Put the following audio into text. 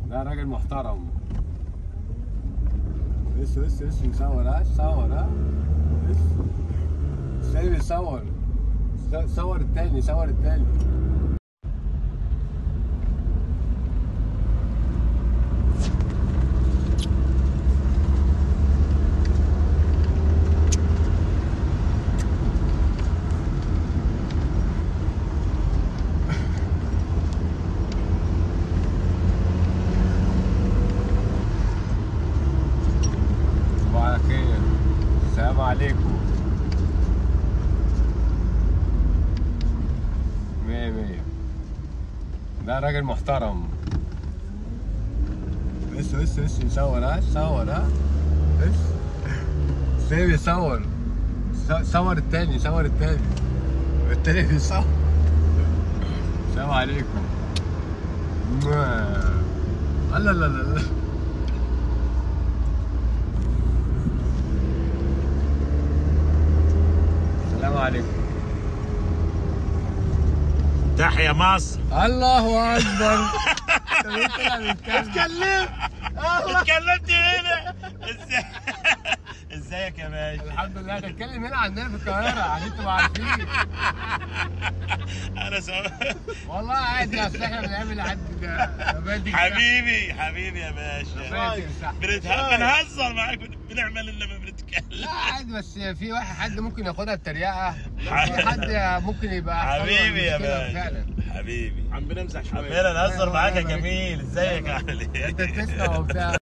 ده راجل محترم بس بس بس يصور ها صور ها بس الثاني بيصور ص- صور التاني صور التاني صباح الخير السلام عليكم مية مية ده راجل محترم بس بس بس يصور ها صور ها بس الثاني بيصور ص- صور التاني صور التاني التاني بيصور السلام عليكم الله لا لا لا السلام عليكم تحيا مصر الله اكبر طب انت اللي بتتكلم اتكلمت اتكلمت هنا ازاي ازيك يا باشا الحمد لله نتكلم هنا عندنا في القاهره عشان تبقوا عارفين انا سو... والله عادي اصل احنا بنعمل حد مبادئ حبيبي حبيبي يا باشا مبادئ صح. بنتها- بنهزر معاك بن- بنعمل انما بنتكلم لا عادي بس في واحد حد ممكن ياخدها التريقه في حد ممكن يبقى أحسن له حبيبي يا المشكلة باشا فعلا حبيبي عم بنمزح شويه حبينا نهزر معاك يا الله يبارك جميل ازيك عامل ايه انت تسمع وبتاع